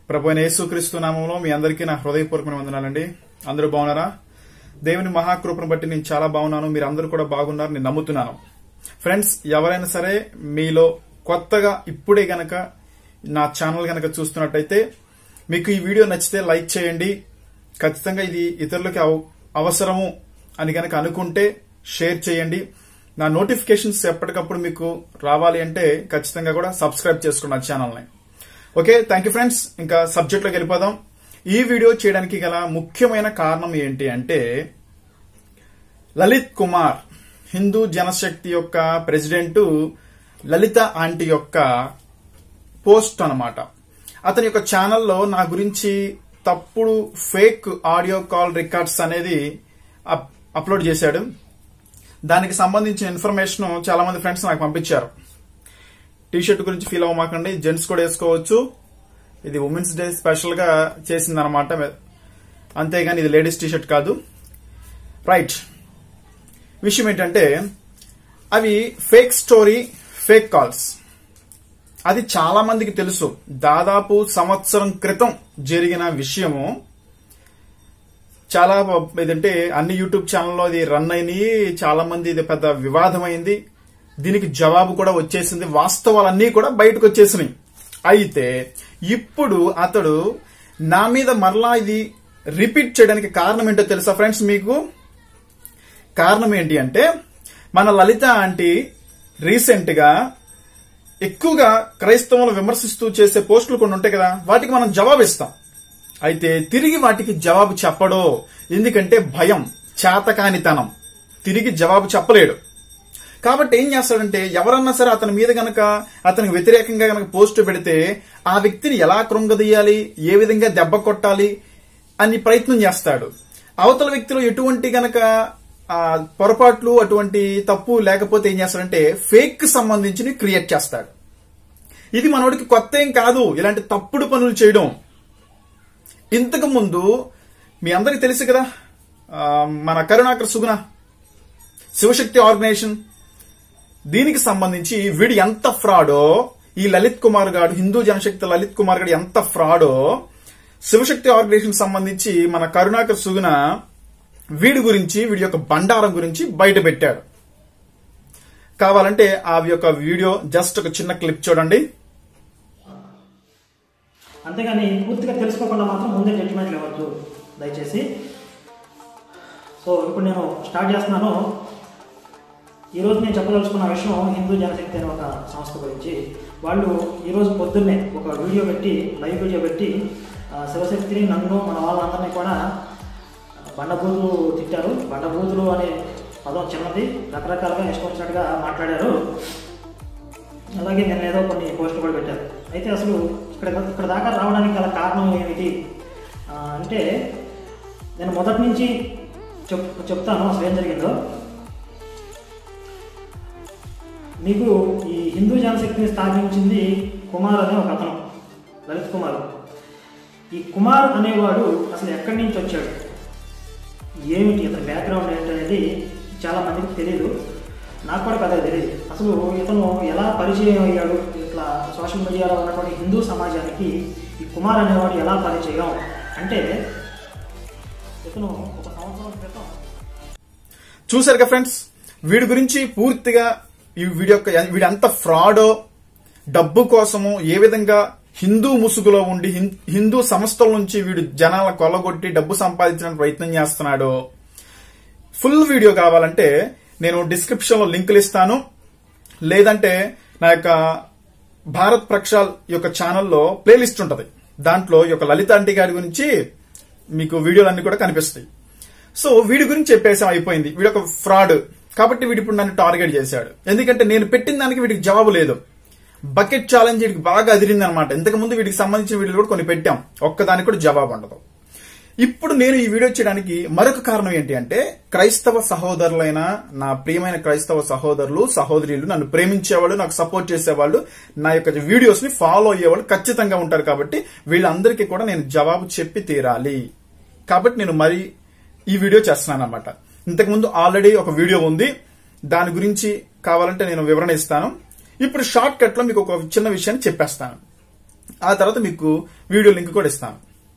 ప్రభు అయిన యేసుక్రీస్తు నామంలో మీ అందరికీ నా హృదయపూర్వకమైన వందనాలండి అందరూ బాగున్నారా దేవుని మహాకృపను బట్టి నేను చాలా బాగున్నాను మీరు అందరూ కూడా బాగున్నారు నేను నమ్ముతున్నాను ఫ్రెండ్స్ ఎవరైనా సరే మీలో కొత్తగా ఇప్పుడే గనక నా ఛానల్ గనక చూస్తున్నట్టయితే మీకు ఈ వీడియో నచ్చితే లైక్ చేయండి ఖచ్చితంగా ఇది ఇతరులకి అవ- అవసరము అని గనక అనుకుంటే షేర్ చేయండి నా నోటిఫికేషన్స్ ఎప్పటికప్పుడు మీకు రావాలి అంటే ఖచ్చితంగా కూడా సబ్స్క్రైబ్ చేసుకోండి నా ఛానల్ని ఓకే థ్యాంక్ యూ ఫ్రెండ్స్ ఇంకా సబ్జెక్ట్ లోకి వెళ్ళిపోదాం ఈ వీడియో చేయడానికి గల ముఖ్యమైన కారణం ఏంటి అంటే లలిత్ కుమార్ హిందూ జనశక్తి యొక్క ప్రెసిడెంట్ లలిత ఆంటీ యొక్క పోస్ట్ అన్నమాట అతని యొక్క ఛానల్లో నా గురించి తప్పుడు ఫేక్ ఆడియో కాల్ రికార్డ్స్ అనేది అప్- అప్లోడ్ చేశాడు దానికి సంబంధించిన ఇన్ఫర్మేషన్ చాలా మంది ఫ్రెండ్స్ నాకు పంపించారు టీ షర్ట్ గురించి ఫీల్ అవ్వమాకండి జెంట్స్ కూడా వేసుకోవచ్చు ఇది ఉమెన్స్ డే స్పెషల్ గా చేసింది అనమాట అంతేగాని ఇది లేడీస్ టీ షర్ట్ కాదు రైట్ విషయం ఏంటంటే అవి ఫేక్ స్టోరీ ఫేక్ కాల్స్ అది చాలా మందికి తెలుసు దాదాపు సంవత్సరం క్రితం జరిగిన విషయము చాలా ఏదంటే అన్ని యూట్యూబ్ ఛానల్లో ఇది రన్ అయినాయి చాలా మంది ఇది పెద్ద వివాదమైంది దీనికి జవాబు కూడా వచ్చేసింది వాస్తవాలన్నీ కూడా బయటకు వచ్చేసినాయి అయితే ఇప్పుడు అతడు నా మీద మరలా ఇది రిపీట్ చేయడానికి కారణం ఏంటో తెలుసా ఫ్రెండ్స్ మీకు కారణం ఏంటి అంటే మన లలిత ఆంటీ రీసెంట్ గా ఎక్కువగా క్రైస్తవులు విమర్శిస్తూ చేసే పోస్టులు కొన్ని ఉంటాయి కదా వాటికి మనం జవాబు ఇస్తాం అయితే తిరిగి వాటికి జవాబు చెప్పడో ఎందుకంటే భయం చేతకానితనం తిరిగి జవాబు చెప్పలేడు కాబట్టి ఏం చేస్తాడంటే ఎవరన్నా సరే అతని మీద గనక అతనికి వ్యతిరేకంగా గనక పోస్ట్ పెడితే ఆ వ్యక్తిని ఎలా కృంగదీయాలి ఏ విధంగా దెబ్బ కొట్టాలి అని ప్రయత్నం చేస్తాడు అవతల వ్యక్తిలో ఎటువంటి గనక ఆ, పొరపాట్లు అటువంటి తప్పు లేకపోతే ఏం చేస్తాడంటే ఫేక్ కి సంబంధించి క్రియేట్ చేస్తాడు ఇది మనోడికి కొత్త ఏం కాదు ఇలాంటి తప్పుడు పనులు చేయడం ఇంతకు ముందు మీ అందరికి తెలుసు కదా ఆ, మన కరుణాకర్ సుగుణ శివశక్తి ఆర్గనైజేషన్ దీనికి సంబంధించి వీడు ఎంత ఫ్రాడో ఈ లలిత్ కుమార్ గాడు హిందూ జనశక్తి లలిత్ కుమార్ గాడు ఎంత ఫ్రాడో శివశక్తి ఆర్గనైజేషన్ సంబంధించి మన కరుణాకర్ సుగుణ వీడి గురించి వీడి యొక్క బండారం గురించి బయట పెట్టాడు కావాలంటే ఆ యొక్క వీడియో జస్ట్ ఒక చిన్న క్లిప్ చూడండి అంతేగాని పూర్తిగా తెలుసుకోకుండా మాత్రం ముందే జడ్జిమెంట్లు ఇవ్వద్దు దయచేసి సో ఇప్పుడు నేను స్టార్ట్ చేస్తున్నాను ఈరోజు నేను చెప్పదలుచుకున్న విషయం హిందూ జనశక్తి అనే ఒక సంస్థ గురించి వాళ్ళు ఈరోజు పొద్దున్నే ఒక వీడియో పెట్టి లైవ్ వీడియో పెట్టి ఆ, శివశక్తిని నన్ను మన వాళ్ళందరినీ కూడా బండబూతులు తిట్టారు బండబూతులు అనే పదం చిన్నది రకరకాలుగా ఇష్టం వచ్చినట్టుగా మాట్లాడారు అలాగే నేను ఏదో కొన్ని పోస్టులు కూడా పెట్టారు అయితే అసలు ఇక్కడ ఇక్కడ దాకా రావడానికి గల కారణం ఏమిటి ఆ, అంటే నేను మొదటి నుంచి చెప్ చెప్తాను అసలు ఏం జరిగిందో మీకు ఈ హిందూ జనశక్తిని స్థాపించింది కుమార్ అనే ఒక అతను లలిత్ కుమార్ ఈ కుమార్ అనేవాడు అసలు ఎక్కడి నుంచి వచ్చాడు ఏమిటి అతని బ్యాక్గ్రౌండ్ ఏంటనేది చాలా మందికి తెలియదు నాకు కూడా పెద్దగా తెలియదు అసలు ఇతను ఎలా పరిచయం అయ్యాడు ఇట్లా సోషల్ మీడియాలో ఉన్నటువంటి హిందూ సమాజానికి ఈ కుమార్ అనేవాడు ఎలా పరిచయం అంటే ఇతను ఒక సంవత్సరం క్రితం చూసారుగా ఫ్రెండ్స్ వీడి గురించి పూర్తిగా ఈ వీడి యొక్క వీడి ఎంత ఫ్రాడో డబ్బు కోసము ఏ విధంగా హిందూ ముసుగులో ఉండి హిం- హిందూ సంస్థల నుంచి వీడు జనాల కొల్లగొట్టి డబ్బు సంపాదించడానికి ప్రయత్నం చేస్తున్నాడో ఫుల్ వీడియో కావాలంటే నేను డిస్క్రిప్షన్ లో లింకులు ఇస్తాను లేదంటే నా యొక్క భారత్ ప్రక్షాల్ యొక్క ఛానల్లో ప్లేలిస్ట్ ఉంటది దాంట్లో ఈ యొక్క లలిత ఆంటీ గారి గురించి మీకు వీడియోలన్నీ కూడా కనిపిస్తాయి సో వీడి గురించి చెప్పేసాం అయిపోయింది వీడు ఒక ఫ్రాడ్ కాబట్టి వీడు ఇప్పుడు నన్ను టార్గెట్ చేశాడు ఎందుకంటే నేను పెట్టిన దానికి వీడికి జవాబు లేదు బకెట్ ఛాలెంజ్ వీడికి బాగా అదిరింది అనమాట ఇంతకు ముందు వీడికి సంబంధించిన వీడియోలు కూడా కొన్ని పెట్టాం ఒక్కదానికి కూడా జవాబు ఉండదు ఇప్పుడు నేను ఈ వీడియో చేయడానికి మరొక కారణం ఏంటి అంటే క్రైస్తవ సహోదరులైన నా ప్రియమైన క్రైస్తవ సహోదరులు సహోదరులు నన్ను ప్రేమించేవాళ్ళు నాకు సపోర్ట్ చేసేవాళ్ళు నా యొక్క వీడియోస్ ని ఫాలో అయ్యేవాళ్ళు ఖచ్చితంగా ఉంటారు కాబట్టి వీళ్ళందరికీ కూడా నేను జవాబు చెప్పి తీరాలి కాబట్టి నేను మరి ఈ వీడియో చేస్తున్నాను అనమాట ఇంతకుముందు ఆల్రెడీ ఒక వీడియో ఉంది దాని గురించి కావాలంటే నేను వివరణ ఇస్తాను ఇప్పుడు షార్ట్ కట్ లో మీకు ఒక చిన్న విషయాన్ని చెప్పేస్తాను ఆ తర్వాత మీకు వీడియో లింక్ కూడా ఇస్తాను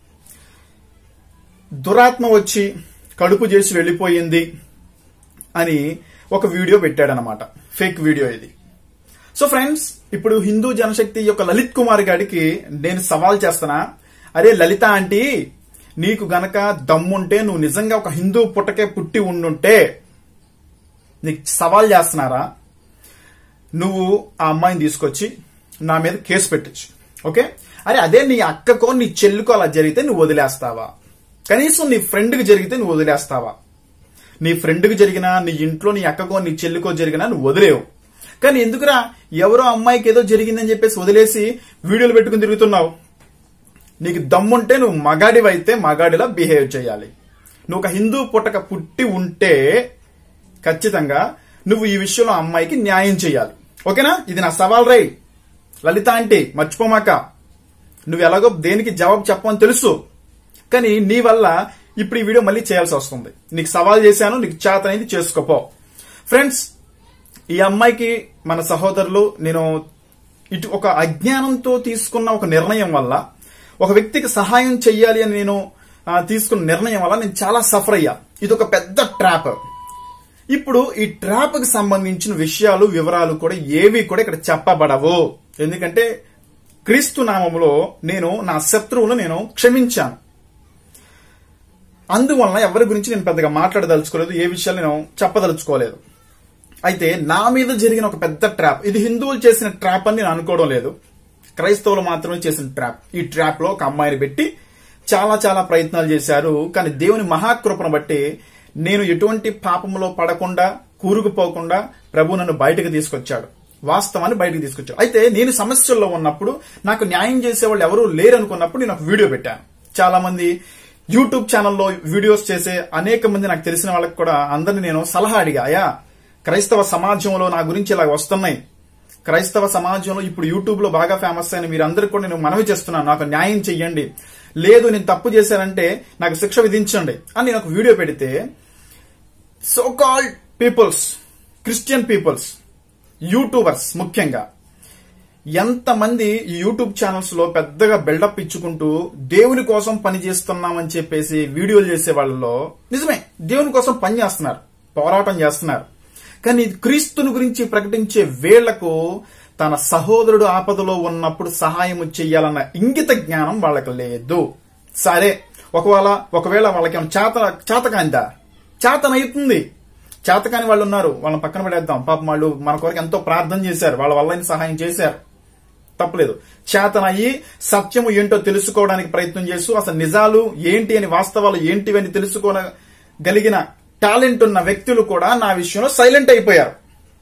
దురాత్మ వచ్చి కడుపు చేసి వెళ్ళిపోయింది అని ఒక వీడియో పెట్టాడనమాట ఫేక్ వీడియో ఇది సో ఫ్రెండ్స్ ఇప్పుడు హిందూ జనశక్తి యొక్క లలిత్ కుమార్ గారికి నేను సవాల్ చేస్తున్నా అరే లలిత ఆంటీ నీకు గనక దమ్ముంటే నువ్వు నిజంగా ఒక హిందూ పుట్టకే పుట్టి ఉండుంటే నీకు సవాల్ చేస్తున్నారా నువ్వు ఆ అమ్మాయిని తీసుకొచ్చి నా మీద కేసు పెట్టచ్చు ఓకే అరే అదే నీ అక్కకో నీ చెల్లికో అలా జరిగితే నువ్వు వదిలేస్తావా కనీసం నీ ఫ్రెండ్కి జరిగితే నువ్వు వదిలేస్తావా నీ ఫ్రెండ్కి జరిగినా నీ ఇంట్లో నీ అక్కకో నీ చెల్లికో జరిగినా నువ్వు వదిలేవు కానీ ఎందుకురా ఎవరో అమ్మాయికి ఏదో జరిగిందని చెప్పేసి వదిలేసి వీడియోలు పెట్టుకుని తిరుగుతున్నావు నీకు దమ్ముంటే నువ్వు మగాడివైతే మగాడిలా బిహేవ్ చేయాలి నువ్వు ఒక హిందూ పుట్టక పుట్టి ఉంటే ఖచ్చితంగా నువ్వు ఈ విషయంలో ఆ అమ్మాయికి న్యాయం చేయాలి ఓకేనా ఇది నా సవాల్ రై లలిత అంటే మర్చిపోమాక నువ్వు ఎలాగో దేనికి జవాబు చెప్పని తెలుసు కానీ నీ వల్ల ఇప్పుడు ఈ వీడియో మళ్ళీ చేయాల్సి వస్తుంది నీకు సవాల్ చేశాను నీకు చేత అనేది చేసుకోపో ఫ్రెండ్స్ ఈ అమ్మాయికి మన సహోదరులు నేను ఇటు ఒక అజ్ఞానంతో తీసుకున్న ఒక నిర్ణయం వల్ల ఒక వ్యక్తికి సహాయం చెయ్యాలి అని నేను ఆ, తీసుకున్న నిర్ణయం వల్ల నేను చాలా సఫర్ అయ్యా ఇది ఒక పెద్ద ట్రాప్ ఇప్పుడు ఈ ట్రాప్ కి సంబంధించిన విషయాలు వివరాలు కూడా ఏవి కూడా ఇక్కడ చెప్పబడవు ఎందుకంటే క్రీస్తు నామములో నేను నా శత్రువును నేను క్షమించాను అందువలన ఎవరి గురించి నేను పెద్దగా మాట్లాడదలుచుకోలేదు ఏ విషయాలు నేను చెప్పదలుచుకోలేదు అయితే నా మీద జరిగిన ఒక పెద్ద ట్రాప్ ఇది హిందువులు చేసిన ట్రాప్ అని నేను అనుకోవడం లేదు క్రైస్తవులు మాత్రమే చేసిన ట్రాప్ ఈ ట్రాప్ లో ఒక అమ్మాయిని పెట్టి చాలా చాలా ప్రయత్నాలు చేశారు కానీ దేవుని మహాకృపను బట్టి నేను ఎటువంటి పాపంలో పడకుండా కూరుకుపోకుండా ప్రభు నన్ను బయటకు తీసుకొచ్చాడు వాస్తవాన్ని బయటకు తీసుకొచ్చాడు అయితే నేను సమస్యల్లో ఉన్నప్పుడు నాకు న్యాయం చేసేవాళ్ళు ఎవరూ లేరు అనుకున్నప్పుడు నేను ఒక వీడియో పెట్టాను చాలా మంది యూట్యూబ్ ఛానల్లో వీడియోస్ చేసే అనేక మంది నాకు తెలిసిన వాళ్ళకి కూడా అందరిని నేను సలహా అడిగా అయ్యా క్రైస్తవ సమాజంలో నా గురించి ఇలా వస్తున్నాయి క్రైస్తవ సమాజంలో ఇప్పుడు యూట్యూబ్ లో బాగా ఫేమస్ అయిన మీరందరికీ కూడా నేను మనవి చేస్తున్నాను నాకు న్యాయం చెయ్యండి లేదు నేను తప్పు చేశానంటే నాకు శిక్ష విధించండి అని నేను ఒక వీడియో పెడితే so called peoples Christian peoples YouTubers ముఖ్యంగా ఎంతమంది ఈ యూట్యూబ్ ఛానల్స్ లో పెద్దగా బిల్డప్ ఇచ్చుకుంటూ దేవుని కోసం పని చేస్తున్నామని చెప్పేసి వీడియోలు చేసే వాళ్ళలో నిజమే దేవుని కోసం పని చేస్తున్నారు పోరాటం చేస్తున్నారు కానీ ఇది క్రీస్తుని గురించి ప్రకటించే వేళ్లకు తన సహోదరుడు ఆపదలో ఉన్నప్పుడు సహాయం చెయ్యాలన్న ఇంగిత జ్ఞానం వాళ్ళకి లేదు సరే ఒకవేళ ఒకవేళ వాళ్ళకి ఏమైనా చేత చేతకాందా చేతనవుతుంది చేతకాని వాళ్ళు ఉన్నారు వాళ్ళని పక్కన పడేద్దాం పాపం వాళ్ళు మన కొరకు ఎంతో ప్రార్థన చేశారు వాళ్ళ వల్ల సహాయం చేశారు తప్పలేదు చేతనయ్యి సత్యము ఏంటో తెలుసుకోవడానికి ప్రయత్నం చేస్తూ అసలు నిజాలు ఏంటి అని వాస్తవాలు ఏంటివి అని తెలుసుకోగలిగిన టాలెంట్ ఉన్న వ్యక్తులు కూడా నా విషయంలో సైలెంట్ అయిపోయారు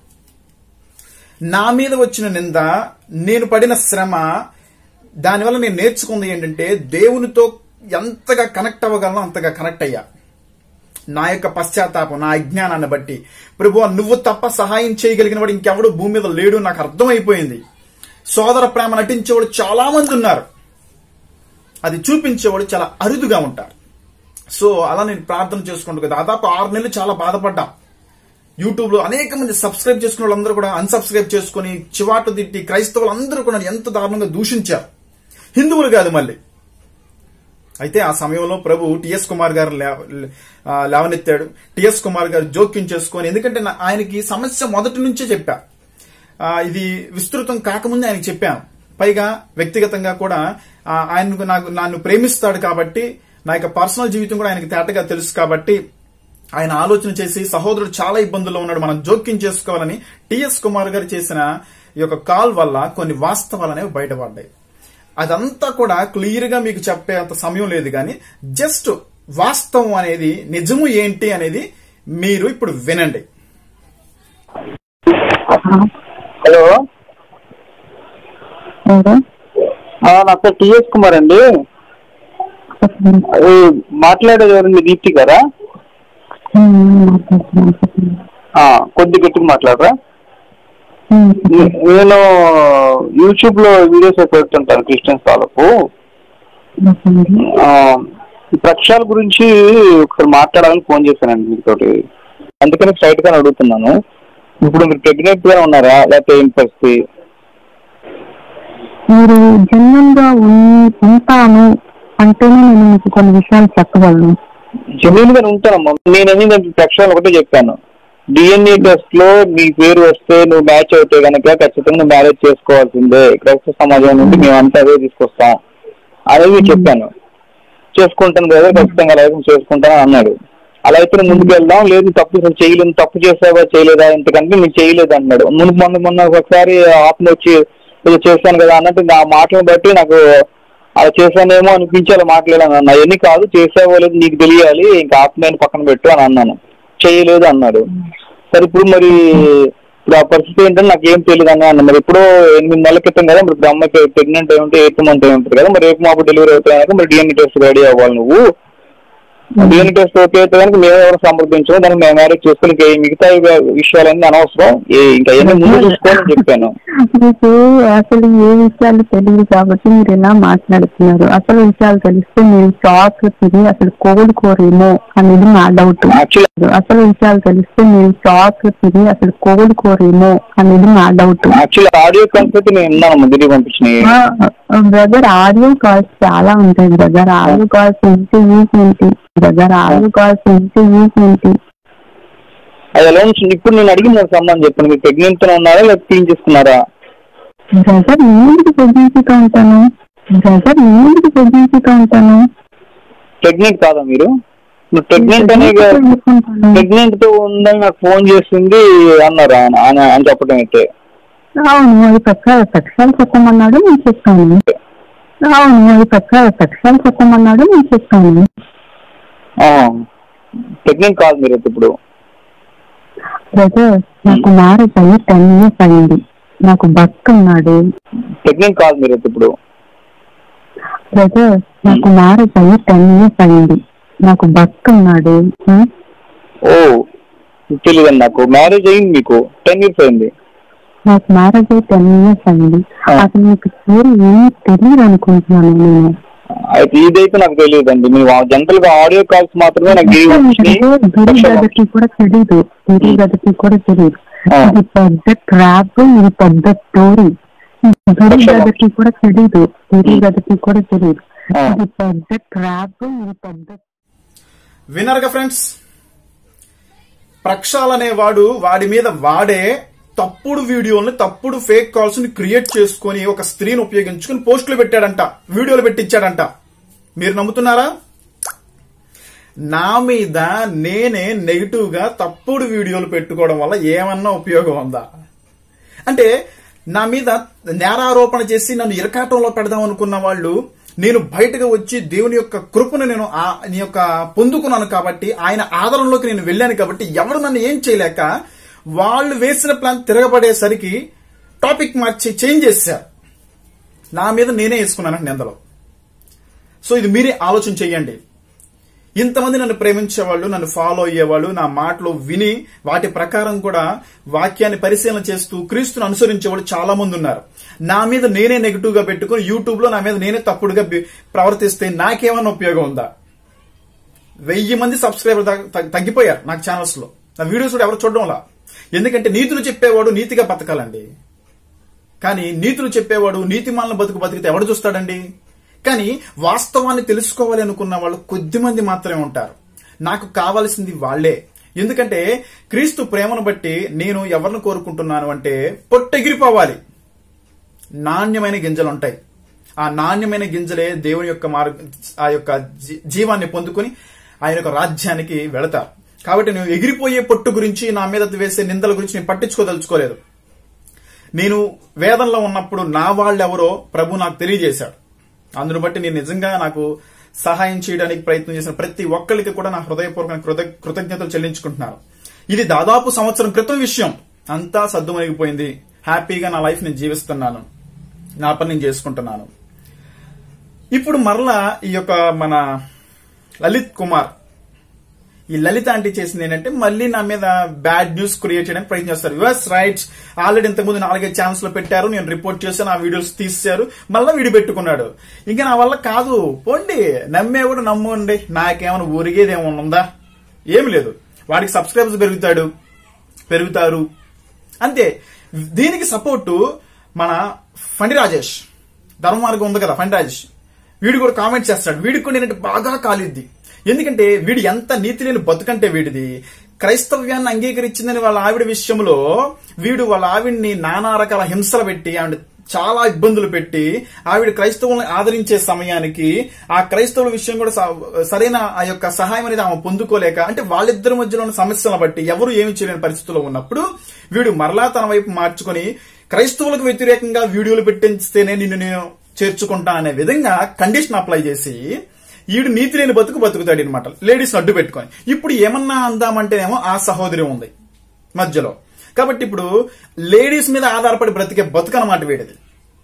నా మీద వచ్చిన నింద నేను పడిన శ్రమ దానివల్ల నేను నేర్చుకుంది ఏంటంటే దేవునితో ఎంతగా కనెక్ట్ అవ్వగలను అంతగా కనెక్ట్ అయ్యా నా యొక్క పశ్చాత్తాపం నా అజ్ఞానాన్ని బట్టి ప్రభు నువ్వు తప్ప సహాయం చేయగలిగిన వాడు ఇంకెవడు భూమి మీద లేడు నాకు అర్థమైపోయింది సోదర ప్రేమ నటించేవాడు చాలా మంది ఉన్నారు అది చూపించేవాడు చాలా అరుదుగా ఉంటారు సో అలా నేను ప్రార్థన చేసుకుంటూ దాదాపు ఆరు నెలలు చాలా బాధపడ్డా యూట్యూబ్ లో అనేక మంది సబ్స్క్రైబ్ చేసుకున్న వాళ్ళందరూ కూడా అన్సబ్స్క్రైబ్ చేసుకుని చివాటు తిట్టి క్రైస్తవులు అందరూ కూడా ఎంత దారుణంగా దూషించారు హిందువులు కాదు మళ్ళీ అయితే ఆ సమయంలో ప్రభు టిఎస్ కుమార్ గారు లేవ- ఆ, లేవనెత్తాడు టిఎస్ కుమార్ గారు జోక్యం చేసుకొని ఎందుకంటే నా- ఆయనకి సమస్య మొదటి నుంచే చెప్పా ఆ, ఇది విస్తృతం కాకముందే ఆయనకి చెప్పాను పైగా వ్యక్తిగతంగా కూడా ఆ, ఆయనకు నాకు నన్ను ప్రేమిస్తాడు కాబట్టి నా యొక్క పర్సనల్ జీవితం కూడా ఆయనకి తేటగా తెలుసు కాబట్టి ఆయన ఆలోచన చేసి సహోదరుడు చాలా ఇబ్బందుల్లో ఉన్నాడు మనం జోక్యం చేసుకోవాలని టిఎస్ కుమార్ గారు చేసిన ఈ యొక్క కాల్ వల్ల కొన్ని వాస్తవాలు అనేవి బయటపడ్డాయి అదంతా కూడా క్లియర్ గా మీకు చెప్పే అంత సమయం లేదు కానీ జస్ట్ వాస్తవం అనేది నిజము ఏంటి అనేది మీరు ఇప్పుడు వినండి హలో ఎవరు ఆ, నా పేరు టిఎస్ కుమార్ అండి అది మాట్లాడేది ఎవరండి దీప్తి గారా ఆ, కొద్ది గట్టిగా మాట్లాడరా నే- నేను యూట్యూబ్ లో వీడియోస్ అవి పెడుతుంటాను క్రిస్టియన్స్ తాలూకు ఆ, ఈ ప్రక్షాల గురించి ఒకసారి మాట్లాడాలని ఫోన్ చేశానండి మీతోటి అందుకని స్ట్రైట్ గా అడుగుతున్నాను ఇప్పుడు మీరు ప్రెగ్నెంట్ గా ఉన్నారా లేకపోతే ఏం పరిస్థితి మీరు జెన్యున్ గా ఉన్- ఉంటాను అంటేనే నేను మీకు కొన్ని విషయాలు చెప్పగలను జెన్యున్ గా ఉంటానమ్మా నేను ఏంటంటే ప్రక్షాలు ఒకటే చెప్పాను డిఎన్ఏ టెస్ట్ లో నీ పేరు వస్తే నువ్వు మ్యాచ్ అవుతే గనక ఖచ్చితంగా నువ్వు మ్యారేజ్ చేసుకోవాల్సిందే క్రైస్తవ సమాజం నుండి మేమంతా అదే తీసుకొస్తాం అనేది చెప్పాను చేసుకుంటాను కదా ఖచ్చితంగా లైఫ్ చేసుకుంటాను అన్నాడు అలా అయితే నువ్వు ముందుకు వెళ్దాం లేదు తప్పు అసలు చేయలేదు తప్పు చేసావా చేయలేదా ఇంతకంటే నేను చేయలేదు అన్నాడు ముందు మొన్న మొన్న ఒకసారి ఆత్మ వచ్చి ఏదో చేశాను కదా అన్నట్టు ఆ మాటలను బట్టి నాకు అలా చేశానేమో అనిపించి అలా మాట్లాడాను అన్న అవన్నీ కాదు చేసావో లేదు నీకు తెలియాలి ఇంకా ఆత్మీయాన్ని పక్కన పెట్టు అని అన్నాను చేయలేదు అన్నాడు సరే ఇప్పుడు మరి ఇప్పుడు ఆ పరిస్థితి ఏంటంటే నాకు ఏం తెలియదు అన్న అన్న మరి ఎప్పుడో ఎనిమిది నెలల క్రితం కదా మరి ఇప్పుడు అమ్మాయికి ప్రెగ్నెంట్ అయి ఉంటే ఎయిత్ మంత్ అయి ఉంటుంది కదా మరి రేపు మాపు డెలివరీ అవుతాయి కనుక మరి డిఎన్ఏ టెస్ట్ రెడీ అవ్వాలి నువ్వు డిఎన్ఏ టెస్ట్ ఓకే అయితే కనుక మేము ఎవరు సంప్రదించాము దానికి మేము మ్యారేజ్ చేసుకుని ఇంకా ఈ మిగతా విషయాలన్నీ అనవసరం ఏ- ఇంకా అవన్నీ ముందు చూసుకోవాలని చెప్పాను మీకు అసలు ఏ విషయాలు తెలియదు కాబట్టి మీరు ఇలా మాట్లాడుతున్నారు అసలు విషయాలు తెలిస్తే మీరు షాక్ తిరిగి అసలు కోలుకోరేమో అనేది నా డౌట్ యాక్చువల్లీ అసలు విషయాలు తెలిస్తే మీరు షాక్ తిరిగి అసలు కోలుకోరేమో అనేది నా డౌట్ యాక్చువల్లీ ఆడియో కాన్సెప్ట్ నేను విన్నాను తిరిగి పంపించినాయి బ్రదర్ ఆడియో కాల్స్ చాలా ఉంటాయి బ్రదర్ ఆడియో కాల్స్ ఏంటి యూస్ ఏంటి బ్రదర్ ఆడియో కాల్స్ ఏంటి యూస్ ఏంటి అది ఎలా ఉంచింది ఇప్పుడు నేను అడిగిన దానికి సంబంధం చెప్పండి మీరు ప్రెగ్నెంట్ ఉన్నారా లేకపోతే క్లీన్ చేసుకున్నారా బ్రదర్ నేను ప్రెగ్నెన్సీతో ఉంటాను బ్రదర్ నేను ప్రెగ్నెన్సీతో ఉంటాను ప్రెగ్నెంట్ కాదా మీరు నువ్వు ప్రెగ్నెంట్ అనే చేసుకుంటాను. ప్రెగ్నెంట్ తో ఉందని నాకు ఫోన్ చేసింది అన్నారు ఆయన ఆయన అని చెప్పడం అయితే అవును అది పక్క పక్షాలు చెప్పమన్నాడు నేను చెప్తాను అవును అది పక్క పక్షాలు చెప్పమన్నాడు నేను చెప్తాను ప్రెగ్నెంట్ కాదు మీరు అయితే ఇప్పుడు బ్రదర్ నాకు మ్యారేజ్ అయ్యి టెన్ ఇయర్స్ అయింది నాకు భర్త ఉన్నాడు ప్రెగ్నెంట్ కాదు మీరు అయితే ఇప్పుడు బ్రదర్ నాకు మ్యారేజ్ అయ్యి టెన్ ఇయర్స్ అయింది నాకు భర్త ఉన్నాడు ఉం? ఓ తెలియదండి నాకు మ్యారేజ్ అయింది మీకు టెన్ ఇయర్స్ అయింది నాకు మ్యారేజ్ అయ్యి టెన్ ఇయర్స్ అయింది ఆ. అసలు మీకు పేరు ఏమీ తెలియదు అనుకుంటున్నాను నేను అయితే ఇదైతే నాకు తెలియదండి మీరు జనరల్ గా ఆడియో కాల్స్ మాత్రమే నాకు ఇవి వచ్చినాయి గురి గదకి కూడా తెలియదు గురి గదకి కూడా తెలియదు ఆ. ఇది పెద్ద ట్రాప్ ఇది పెద్ద స్టోరీ గురి గదకి కూడా తెలియదు గురి గదకి కూడా తెలియదు ఆ. ఇది పెద్ద ట్రాప్ ఇది పెద్ద వినరుగా ఫ్రెండ్స్ ప్రక్షాల్ అనేవాడు వాడి మీద వాడే తప్పుడు వీడియోల్ని తప్పుడు ఫేక్ కాల్స్ ని క్రియేట్ చేసుకొని ఒక స్త్రీని ఉపయోగించుకుని పోస్టులు పెట్టాడంట వీడియోలు పెట్టించాడంట మీరు నమ్ముతున్నారా నా మీద నేనే నెగిటివ్ గా తప్పుడు వీడియోలు పెట్టుకోవడం వల్ల ఏమన్నా ఉపయోగం ఉందా అంటే నా మీద నేరారోపణ చేసి నన్ను ఇరకాటంలో పెడదాం అనుకున్న వాళ్ళు నేను బయటకు వచ్చి దేవుని యొక్క కృపను నేను ఆ- నీ యొక్క పొందుకున్నాను కాబట్టి ఆయన ఆదరణలోకి నేను వెళ్ళాను కాబట్టి ఎవరు నన్ను ఏం చేయలేక వాళ్ళు వేసిన ప్లాన్ తిరగబడేసరికి టాపిక్ మార్చి చేంజ్ చేశారు నా మీద నేనే వేసుకున్నాను నిందలో సో ఇది మీరే ఆలోచన చెయ్యండి ఇంతమంది నన్ను ప్రేమించేవాళ్ళు నన్ను ఫాలో అయ్యేవాళ్ళు నా మాటలు విని వాటి ప్రకారం కూడా వాక్యాన్ని పరిశీలన చేస్తూ క్రీస్తును అనుసరించేవాళ్ళు చాలా మంది ఉన్నారు నా మీద నేనే నెగిటివ్ గా పెట్టుకుని యూట్యూబ్ లో నా మీద నేనే తప్పుడుగా బి- ప్రవర్తిస్తే నాకేమన్నా ఉపయోగం ఉందా వెయ్యి మంది సబ్స్క్రైబర్ తగ్గిపోయారు నాకు ఛానల్స్ లో నా వీడియోస్ కూడా ఎవరు చూడడంలా ఎందుకంటే నీతులు చెప్పేవాడు నీతిగా బతకాలండి కానీ నీతులు చెప్పేవాడు నీతిమాలను బతుకు బతికితే ఎవడు చూస్తాడండి కానీ వాస్తవాన్ని తెలుసుకోవాలి అనుకున్న వాళ్ళు కొద్ది మంది మాత్రమే ఉంటారు నాకు కావాల్సింది వాళ్ళే ఎందుకంటే క్రీస్తు ప్రేమను బట్టి నేను ఎవరిని కోరుకుంటున్నాను అంటే పొట్టెగిరిపోవాలి నాణ్యమైన గింజలు ఉంటాయి ఆ నాణ్యమైన గింజలే దేవుని యొక్క మార్గ ఆ యొక్క జీ- జీవాన్ని పొందుకొని ఆయన యొక్క రాజ్యానికి వెళతారు కాబట్టి నేను ఎగిరిపోయే పొట్టు గురించి నా మీద వేసే నిందల గురించి నేను పట్టించుకోదలుచుకోలేదు నేను వేదంలో ఉన్నప్పుడు నా వాళ్ళెవరో ప్రభు నాకు తెలియజేశాడు అందును బట్టి నేను నిజంగా నాకు సహాయం చేయడానికి ప్రయత్నం చేసిన ప్రతి ఒక్కరికి కూడా నా హృదయపూర్వక కృత- కృతజ్ఞతలు చెల్లించుకుంటున్నాను ఇది దాదాపు సంవత్సరం క్రితం విషయం అంతా సద్దుమణిగిపోయింది హ్యాపీగా నా లైఫ్ నేను జీవిస్తున్నాను నా పని నేను చేసుకుంటున్నాను ఇప్పుడు మరలా ఈ యొక్క మన లలిత్ కుమార్ ఈ లలిత ఆంటీ చేసింది ఏంటంటే మళ్ళీ నా మీద బ్యాడ్ న్యూస్ క్రియేట్ చేయడానికి ప్రయత్నం చేస్తారు యుఎస్ రైట్ ఆల్రెడీ ఇంతకుముందు నాలుగైదు ఛానల్స్ లో పెట్టారు నేను రిపోర్ట్ చేశాను ఆ వీడియోస్ తీశారు మళ్ళీ వీడియో పెట్టుకున్నాడు ఇంకా నా వల్ల కాదు పోండి నమ్మేవాడు నమ్మండి నాకేమైనా ఊరిగేది ఏమైనా ఉందా ఏమి లేదు వాడికి సబ్స్క్రైబర్స్ పెరుగుతాడు పెరుగుతారు అంతే దీనికి సపోర్టు మన ఫండి రాజేష్ ధర్మ మార్గం ఉంది కదా ఫండ్ రాజేష్ వీడు కూడా కామెంట్ చేస్తాడు వీడికి కూడా ఏంటంటే బాగా కాలిద్ది ఎందుకంటే వీడు ఎంత నీతి లేని బతుకంటే వీడిది క్రైస్తవ్యాన్ని అంగీకరించిందని వాళ్ళ ఆవిడ విషయంలో వీడు వాళ్ళ ఆవిడ్ని నానా రకాల హింసలు పెట్టి ఆవిడ చాలా ఇబ్బందులు పెట్టి ఆవిడ క్రైస్తవులను ఆదరించే సమయానికి ఆ క్రైస్తవుల విషయం కూడా స- సరైన ఆ యొక్క సహాయం అనేది ఆమె పొందుకోలేక అంటే వాళ్ళిద్దరి మధ్యలో ఉన్న సమస్యలను బట్టి ఎవరు ఏమి చేయలేని పరిస్థితుల్లో ఉన్నప్పుడు వీడు మరలా తన వైపు మార్చుకొని క్రైస్తవులకు వ్యతిరేకంగా వీడియోలు పెట్టిస్తేనే నిన్ను నేను చేర్చుకుంటా అనే విధంగా కండిషన్ అప్లై చేసి ఈడు నీతి లేని బతుకు బతుకుతాడు అనమాట లేడీస్ అడ్డు పెట్టుకొని ఇప్పుడు ఏమన్నా అందామంటేనేమో ఆ సహోదరి ఉంది మధ్యలో కాబట్టి ఇప్పుడు లేడీస్ మీద ఆధారపడి బ్రతికే బతుకు అనమాట వీడిది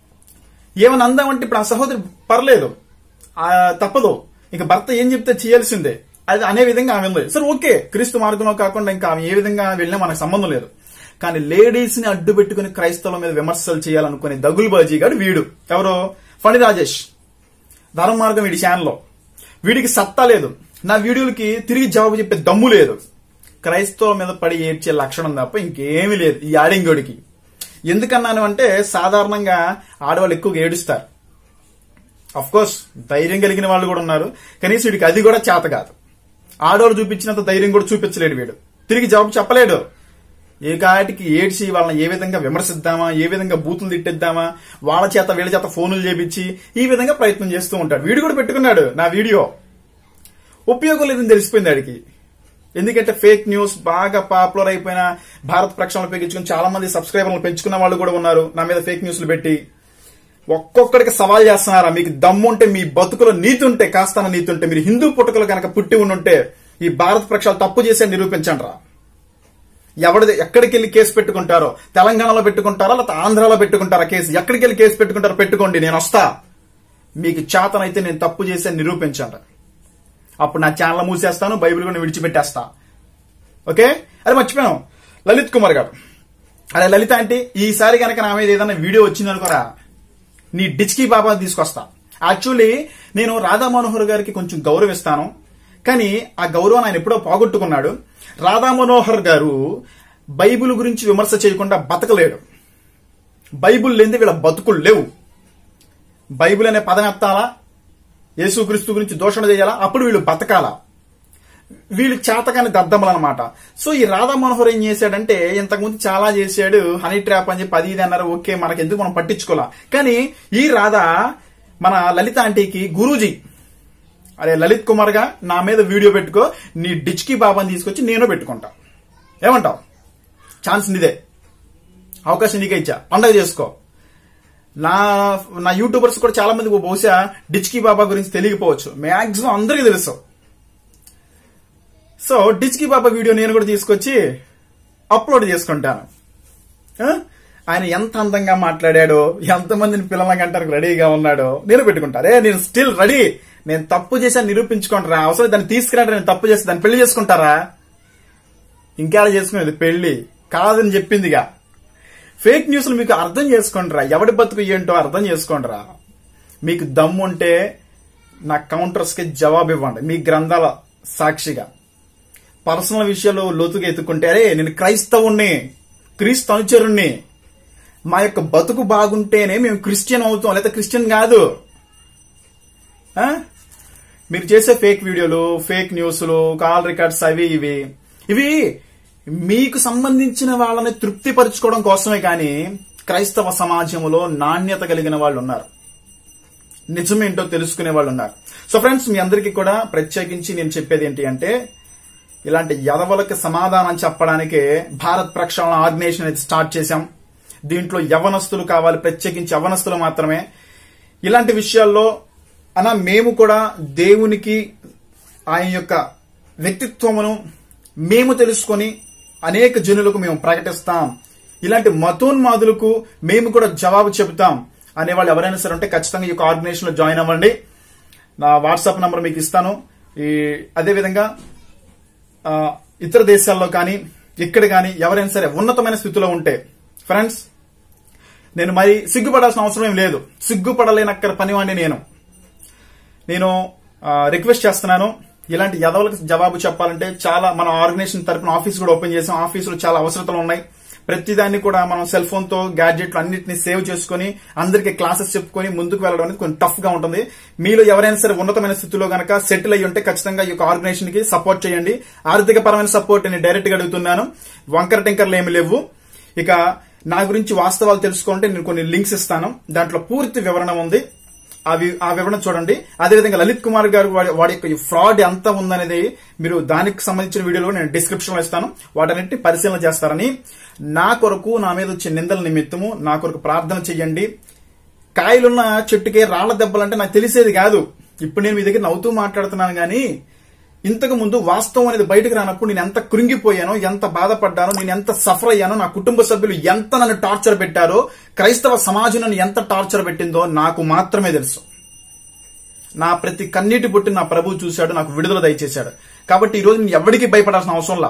ఏమని అందామంటే ఇప్పుడు ఆ సహోదరి పర్లేదు ఆ, తప్పదు ఇక భర్త ఏం చెప్తే చేయాల్సిందే అది అనే విధంగా ఆమె ఉంది సరే ఓకే క్రీస్తు మార్గంలో కాకుండా ఇంకా ఆమె ఏ విధంగా వెళ్ళినా మనకు సంబంధం లేదు కానీ లేడీస్ ని అడ్డు పెట్టుకుని క్రైస్తవుల మీద విమర్శలు చేయాలనుకునే దగులుబాజీ గాడు వీడు ఎవరు ఫణి రాజేష్ ధర్మ మార్గం వీడి ఛానల్లో వీడికి సత్తా లేదు నా వీడియోలకి తిరిగి జవాబు చెప్పే దమ్ము లేదు క్రైస్తవుల మీద పడి ఏడ్చే లక్షణం తప్ప ఇంకేమీ లేదు ఈ ఆడింగోడికి ఎందుకన్నాను అంటే సాధారణంగా ఆడవాళ్ళు ఎక్కువగా ఏడుస్తారు అఫ్ కోర్స్ ధైర్యం కలిగిన వాళ్ళు కూడా ఉన్నారు కనీసం వీడికి అది కూడా చేత కాదు ఆడవాళ్ళు చూపించినంత ధైర్యం కూడా చూపించలేడు వీడు తిరిగి జవాబు చెప్పలేడు ఏ కాటికి ఏడ్చి వాళ్ళని ఏ విధంగా విమర్శిద్దామా ఏ విధంగా బూతులు తిట్టిద్దామా వాళ్ళ చేత వీళ్ళ చేత ఫోనులు చేపించి ఈ విధంగా ప్రయత్నం చేస్తూ ఉంటాడు వీడు కూడా పెట్టుకున్నాడు నా వీడియో ఉపయోగం లేదని తెలిసిపోయింది ఆడికి ఎందుకంటే ఫేక్ న్యూస్ బాగా పాపులర్ అయిపోయిన భారత్ ప్రక్షాళన పెంచుకుని చాలా మంది సబ్స్క్రైబర్లు పెంచుకున్న వాళ్ళు కూడా ఉన్నారు నా మీద ఫేక్ న్యూస్లు పెట్టి ఒక్కొక్కడికి సవాల్ చేస్తున్నారా మీకు దమ్ముంటే మీ బతుకులో నీతి ఉంటే కాస్తాన నీతి ఉంటే మీరు హిందూ పుట్టుకలు కనుక పుట్టి ఉంటే ఈ భారత ప్రక్షాళన తప్పు చేసే నిరూపించండి రా ఎవరిది ఎక్కడికి వెళ్ళి కేసు పెట్టుకుంటారో తెలంగాణలో పెట్టుకుంటారా లేకపోతే ఆంధ్రాలో పెట్టుకుంటారా కేసు ఎక్కడికి వెళ్ళి కేసు పెట్టుకుంటారో పెట్టుకోండి నేను వస్తా మీకు చేతనైతే నేను తప్పు చేసే నిరూపించండి అప్పుడు నా ఛానల్ మూసేస్తాను బైబిల్ కూడా విడిచిపెట్టేస్తా ఓకే అది మర్చిపోయాను లలిత్ కుమార్ గారు అరే లలిత అంటే ఈసారి కనుక నా మీద ఏదైనా వీడియో వచ్చిందనుకోరా నీ డిచ్కి బాబా తీసుకొస్తా యాక్చువల్లీ నేను రాధా మనోహర్ గారికి కొంచెం గౌరవిస్తాను కానీ ఆ గౌరవం ఆయన ఎప్పుడో పోగొట్టుకున్నాడు రాధా మనోహర్ గారు బైబిల్ గురించి విమర్శ చేయకుండా బతకలేడు బైబిల్ లేనిది వీళ్ళ బతుకులు లేవు బైబిల్ అనే పదం ఎత్తాలా యేసుక్రీస్తు గురించి దోషణ చేయాలా అప్పుడు వీళ్ళు బతకాలా వీళ్ళు చేతకాని దద్దమ్మలు అనమాట సో ఈ రాధా మనోహర్ ఏం చేశాడంటే ఇంతకుముందు చాలా చేశాడు హనీ ట్రాప్ అని చెప్పి అది ఇది అన్నారు ఓకే మనకి ఎందుకు మనం పట్టించుకోవాలా కానీ ఈ రాధా మన లలిత ఆంటీకి గురూజీ అరే లలిత్ కుమార్ గా నా మీద వీడియో పెట్టుకో నీ డిచ్కి బాబాని తీసుకొచ్చి నేను పెట్టుకుంటా ఏమంటావు ఛాన్స్ నీదే అవకాశం నీకే ఇచ్చా పండగ చేసుకో నా నా యూట్యూబర్స్ కూడా చాలా మంది బహుశా డిచ్కి బాబా గురించి తెలియకపోవచ్చు మాక్సిమం అందరికీ తెలుసు సో డిచ్కి బాబా వీడియో నేను కూడా తీసుకొచ్చి అప్లోడ్ చేసుకుంటాను ఆ? ఆయన ఎంత అందంగా మాట్లాడాడో ఎంతమందిని పిల్లలకంటానికి రెడీగా ఉన్నాడో నేను పెట్టుకుంటారే నేను స్టిల్ రెడీ నేను తప్పు చేశాను నిరూపించుకుంటారా అవసరం దాన్ని తీసుకురంటే నేను తప్పు చేసి దాన్ని పెళ్లి చేసుకుంటారా ఇంకా చేసుకునేది పెళ్లి కాదని చెప్పిందిగా ఫేక్ న్యూస్లు మీకు అర్థం చేసుకోండిరా ఎవడి బతుకు ఏంటో అర్థం చేసుకోండిరా మీకు దమ్ము ఉంటే నా కౌంటర్స్ కి జవాబు ఇవ్వండి మీ గ్రంథాల సాక్షిగా పర్సనల్ విషయాలు లోతుగా ఎత్తుకుంటే అరే నేను క్రైస్తవుణ్ణి క్రీస్తు అనుచరుణ్ణి మా యొక్క బతుకు బాగుంటేనే మేము క్రిస్టియన్ అవుతాం లేదా క్రిస్టియన్ కాదు ఆ? మీరు చేసే ఫేక్ వీడియోలు ఫేక్ న్యూస్లు కాల్ రికార్డ్స్ అవి ఇవి ఇవి మీకు సంబంధించిన వాళ్ళని తృప్తిపరచుకోవడం కోసమే కానీ క్రైస్తవ సమాజంలో నాణ్యత కలిగిన వాళ్ళు ఉన్నారు నిజమేంటో తెలుసుకునే వాళ్ళు ఉన్నారు సో ఫ్రెండ్స్ మీ అందరికీ కూడా ప్రత్యేకించి నేను చెప్పేది ఏంటి అంటే ఇలాంటి యదవలకు సమాధానం చెప్పడానికే భారత్ ప్రక్షాళన ఆర్గనైజేషన్ అనేది స్టార్ట్ చేశాం దీంట్లో యవనస్తులు కావాలి ప్రత్యేకించి యవనస్తులు మాత్రమే ఇలాంటి విషయాల్లో అలా మేము కూడా దేవునికి ఆయన యొక్క వ్యక్తిత్వమును మేము తెలుసుకొని అనేక జనులకు మేము ప్రకటిస్తాం ఇలాంటి మతోన్మాదులకు మేము కూడా జవాబు చెబుతాం అనే వాళ్ళు ఎవరైనా సరే ఉంటే ఖచ్చితంగా ఈ యొక్క ఆర్గనైజేషన్ లో జాయిన్ అవ్వండి నా వాట్సాప్ నంబర్ మీకు ఇస్తాను ఈ అదేవిధంగా ఆ, ఇతర దేశాల్లో కానీ ఇక్కడ కానీ ఎవరైనా సరే ఉన్నతమైన స్థితిలో ఉంటే ఫ్రెండ్స్ నేను మరి సిగ్గుపడాల్సిన అవసరం ఏం లేదు సిగ్గుపడలేనక్కర పనివాడిని నేను నేను ఆ, రిక్వెస్ట్ చేస్తున్నాను ఇలాంటి యదవులకు జవాబు చెప్పాలంటే చాలా మన ఆర్గనైజేషన్ తరపున ఆఫీస్ కూడా ఓపెన్ చేసాం ఆఫీసులో చాలా అవసరతలు ఉన్నాయి ప్రతిదాన్ని కూడా మనం సెల్ ఫోన్ తో గ్యాడ్జెట్లు అన్నిటిని సేవ్ చేసుకుని అందరికి క్లాసెస్ చెప్పుకొని ముందుకు వెళ్ళడం అనేది కొంచెం టఫ్ గా ఉంటుంది మీలో ఎవరైనా సరే ఉన్నతమైన స్థితిలో గనక సెటిల్ అయ్యి ఉంటే ఖచ్చితంగా ఈ యొక్క ఆర్గనైజేషన్ కి సపోర్ట్ చేయండి ఆర్థిక పరమైన సపోర్ట్ నేను డైరెక్ట్ గా అడుగుతున్నాను వంకర టింకర్లు ఏమి లేవు ఇక నా గురించి వాస్తవాలు తెలుసుకుంటే నేను కొన్ని లింక్స్ ఇస్తాను దాంట్లో పూర్తి వివరణ ఉంది అవి ఆ వివరణ చూడండి అదేవిధంగా లలిత్ కుమార్ గారు వాడి వాడి యొక్క ఫ్రాడ్ ఎంత ఉందనేది మీరు దానికి సంబంధించిన వీడియోలో నేను డిస్క్రిప్షన్ లో ఇస్తాను వాటన్నిటిని పరిశీలన చేస్తారని నా కొరకు నా మీద వచ్చే నిందల నిమిత్తము నా కొరకు ప్రార్థన చెయ్యండి కాయలున్న చెట్టుకే రాళ్ల దెబ్బలంటే నాకు తెలిసేది కాదు ఇప్పుడు నేను మీ దగ్గర నవ్వుతూ మాట్లాడుతున్నాను కానీ ఇంతకు ముందు వాస్తవం అనేది బయటకు రానప్పుడు నేను ఎంత కృంగిపోయానో ఎంత బాధపడ్డానో నేను ఎంత సఫర్ అయ్యానో నా కుటుంబ సభ్యులు ఎంత నన్ను టార్చర్ పెట్టారో క్రైస్తవ సమాజం నన్ను ఎంత టార్చర్ పెట్టిందో నాకు మాత్రమే తెలుసు నా ప్రతి కన్నీటి పుట్టి నా ప్రభు చూశాడు నాకు విడుదల దయచేశాడు కాబట్టి ఈ రోజు నేను ఎవరికి భయపడాల్సిన అవసరంలా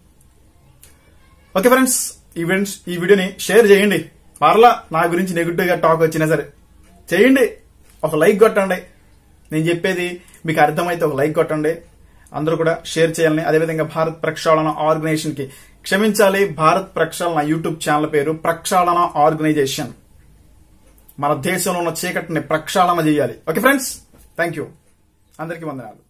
ఓకే ఫ్రెండ్స్ ఈ ఫ్రెండ్స్ ఈ వీడియోని షేర్ చేయండి మరలా నా గురించి నెగిటివ్ గా టాక్ వచ్చినా సరే చేయండి ఒక లైక్ కొట్టండి నేను చెప్పేది మీకు అర్థమైతే ఒక లైక్ కొట్టండి అందరూ కూడా షేర్ చేయాలని అదేవిధంగా భారత్ ప్రక్షాళన ఆర్గనైజేషన్ కి క్షమించాలి భారత్ ప్రక్షాళన యూట్యూబ్ ఛానల్ పేరు ప్రక్షాళన ఆర్గనైజేషన్ మన దేశంలో ఉన్న చీకటిని ప్రక్షాళన చేయాలి ఓకే ఫ్రెండ్స్ థ్యాంక్ యూ అందరికీ వందనాలు